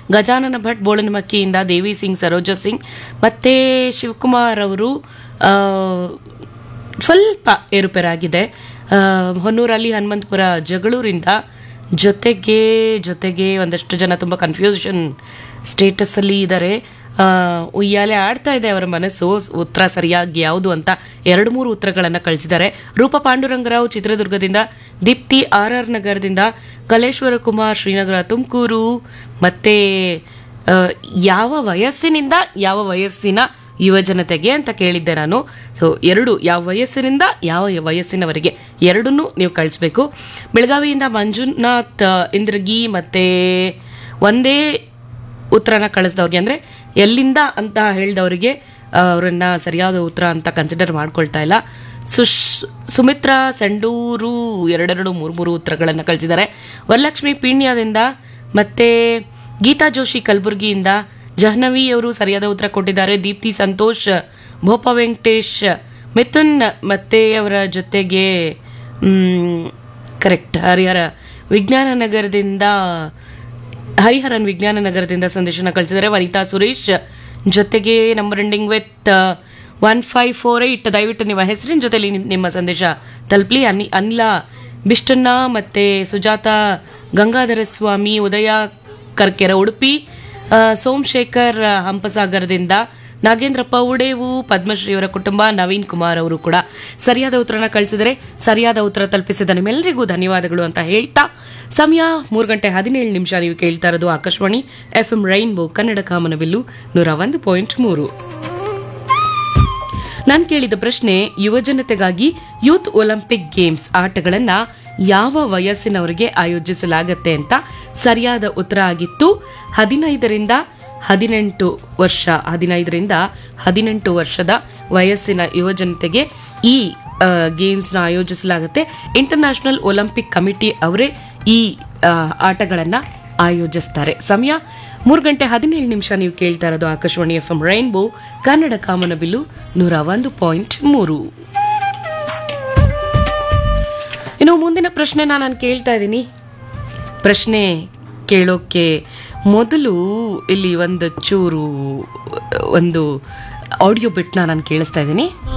ಗಜಾನನ ಭಟ್ ಬೋಳನಮಕ್ಕಿಯಿಂದ ದೇವಿ ಸಿಂಗ್ ಸರೋಜಾ ಸಿಂಗ್ ಮತ್ತೆ ಶಿವಕುಮಾರ್ ಅವರು ಆ, ಸ್ವಲ್ಪ ಏರುಪೇರಾಗಿದೆ ಆ, ಹೊನ್ನೂರಲ್ಲಿ ಹನುಮಂತಪುರ ಜಗಳೂರಿಂದ ಜೊತೆಗೆ ಜೊತೆಗೆ ಒಂದಷ್ಟು ಜನ ತುಂಬ ಕನ್ಫ್ಯೂಷನ್ ಸ್ಟೇಟಸ್ಸಲ್ಲಿ ಇದ್ದಾರೆ ಆ, ಉಯ್ಯಾಲೆ ಆಡ್ತಾ ಇದೆ ಅವರ ಮನಸ್ಸು ಉತ್ತರ ಸರಿಯಾಗಿ ಯಾವುದು ಅಂತ ಎರಡು ಮೂರು ಉತ್ತರಗಳನ್ನು ಕಳಿಸಿದ್ದಾರೆ ರೂಪ ಪಾಂಡುರಂಗರಾವ್ ಚಿತ್ರದುರ್ಗದಿಂದ ದೀಪ್ತಿ ಆರ್ ಆರ್ ನಗರದಿಂದ ಕಲೇಶ್ವರ ಕುಮಾರ್ ಶ್ರೀನಗರ ತುಮಕೂರು ಮತ್ತೆ ಆ, ಯಾವ ವಯಸ್ಸಿನಿಂದ ಯಾವ ವಯಸ್ಸಿನ ಯುವಜನತೆಗೆ ಅಂತ ಕೇಳಿದ್ದೆ ನಾನು ಸೊ ಎರಡು ಯಾವ ವಯಸ್ಸಿನಿಂದ ಯಾವ ವಯಸ್ಸಿನವರೆಗೆ ಎರಡನ್ನೂ ನೀವು ಕಳಿಸ್ಬೇಕು ಬೆಳಗಾವಿಯಿಂದ ಮಂಜುನಾಥ್ ಆ, ಇಂದ್ರಗಿ ಮತ್ತೆ ಒಂದೇ ಉತ್ತರನ ಕಳಿಸಿದವ್ರಿಗೆ ಅಂದರೆ ಎಲ್ಲಿಂದ ಅಂತ ಹೇಳಿದವರಿಗೆ ಅವರನ್ನ ಸರಿಯಾದ ಉತ್ತರ ಅಂತ ಕನ್ಸಿಡರ್ ಮಾಡ್ಕೊಳ್ತಾ ಇಲ್ಲ ಸುಶ್ ಸುಮಿತ್ರಾ ಸಂಡೂರು ಎರಡೆರಡು ಮೂರು ಮೂರು ಉತ್ತರಗಳನ್ನು ಕಳಿಸಿದ್ದಾರೆ ವರಲಕ್ಷ್ಮಿ ಪೀಣ್ಯದಿಂದ ಮತ್ತೆ ಗೀತಾ ಜೋಶಿ ಕಲಬುರಗಿಯಿಂದ ಜಹ್ನವಿ ಅವರು ಸರಿಯಾದ ಉತ್ತರ ಕೊಟ್ಟಿದ್ದಾರೆ ದೀಪ್ತಿ ಸಂತೋಷ್ ಭೋಪ ವೆಂಕಟೇಶ್ ಮಿಥುನ್ ಮತ್ತೆ ಅವರ ಜೊತೆಗೆ ಕರೆಕ್ಟ್ ಹರಿಹರ ವಿಜ್ಞಾನ ನಗರದಿಂದ ಹರಿಹರನ್ ವಿಜ್ಞಾನ ನಗರದಿಂದ ಸಂದೇಶನ ಕಳಿಸಿದರೆ ವನಿತಾ ಸುರೇಶ್ ಜೊತೆಗೆ number ending with one five four eight ದಯವಿಟ್ಟು ನಿಮ್ಮ ಹೆಸರಿನ ಜೊತೆಲಿ ನಿಮ್- ನಿಮ್ಮ ಸಂದೇಶ ತಲುಪಲಿ ಅನಿ ಅನಿಲ ಬಿಷ್ಟನ್ನ ಮತ್ತೆ ಸುಜಾತ ಗಂಗಾಧರ ಸ್ವಾಮಿ ಉದಯ ಕರ್ಕೆರ ಉಡುಪಿ ಆ, ಸೋಮಶೇಖರ್ ಹಂಪಸಾಗರದಿಂದ ನಾಗೇಂದ್ರಪ್ಪ ಉಡೇವು ಪದ್ಮಶ್ರೀ ಅವರ ಕುಟುಂಬ ನವೀನ್ ಕುಮಾರ್ ಅವರು ಕೂಡ ಸರಿಯಾದ ಉತ್ತರನ ಕಳಿಸಿದರೆ ಸರಿಯಾದ ಉತ್ತರ ತಲುಪಿಸಿದ ನಿಮ್ಮೆಲ್ಲರಿಗೂ ಧನ್ಯವಾದಗಳು ಅಂತ ಹೇಳ್ತಾ ಸಮಯ ಮೂರು ಗಂಟೆ ಹದಿನೇಳು ನಿಮಿಷ ನೀವು ಕೇಳ್ತಾ ಇರೋದು Akashvani F M rainbow Kannada ಕಾಮನಬಿಲ್ಲು ನೂರ ಒಂದು ಪಾಯಿಂಟ್ ಮೂರು ನಾನು ಕೇಳಿದ ಪ್ರಶ್ನೆ ಯುವಜನತೆಗಾಗಿ ಯೂತ್ ಒಲಿಂಪಿಕ್ ಗೇಮ್ಸ್ ಆಟಗಳನ್ನ ಯಾವ ವಯಸ್ಸಿನವರಿಗೆ ಆಯೋಜಿಸಲಾಗತ್ತೆ ಅಂತ ಸರಿಯಾದ ಉತ್ತರ ಆಗಿತ್ತು ಹದಿನೈದರಿಂದ ಹದಿನೆಂಟು ವರ್ಷ ಹದಿನೈದರಿಂದ ಹದಿನೆಂಟು ವರ್ಷದ ವಯಸ್ಸಿನ ಯುವಜನತೆಗೆ ಈ ಆ, ಗೇಮ್ಸ್ನ ಆಯೋಜಿಸಲಾಗುತ್ತೆ ಇಂಟರ್ನ್ಯಾಷನಲ್ ಒಲಿಂಪಿಕ್ ಕಮಿಟಿ ಅವರೇ ಈ ಆ, ಆಟಗಳನ್ನ ಆಯೋಜಿಸ್ತಾರೆ ಸಮಯ ಮೂರು ಗಂಟೆ ಹದಿನೇಳು ನಿಮಿಷ ನೀವು ಕೇಳ್ತಾ ಇರೋದು Akashvani F M rainbow Kannada ಕಾಮನಬಿಲ್ಲು ನೂರ ಒಂದು ಪಾಯಿಂಟ್ ಮೂರು ಇನ್ನು ಮುಂದಿನ ಪ್ರಶ್ನೆನ ನಾನು ಕೇಳ್ತಾ ಇದ್ದೀನಿ ಪ್ರಶ್ನೆ ಕೇಳೋಕೆ ಮೊದಲು ಇಲ್ಲಿ ಒಂದು ಚೂರು ಒಂದು ಆಡಿಯೋ ಬಿಟ್ನ ನಾನು ಕೇಳಿಸ್ತಾ ಇದ್ದೀನಿ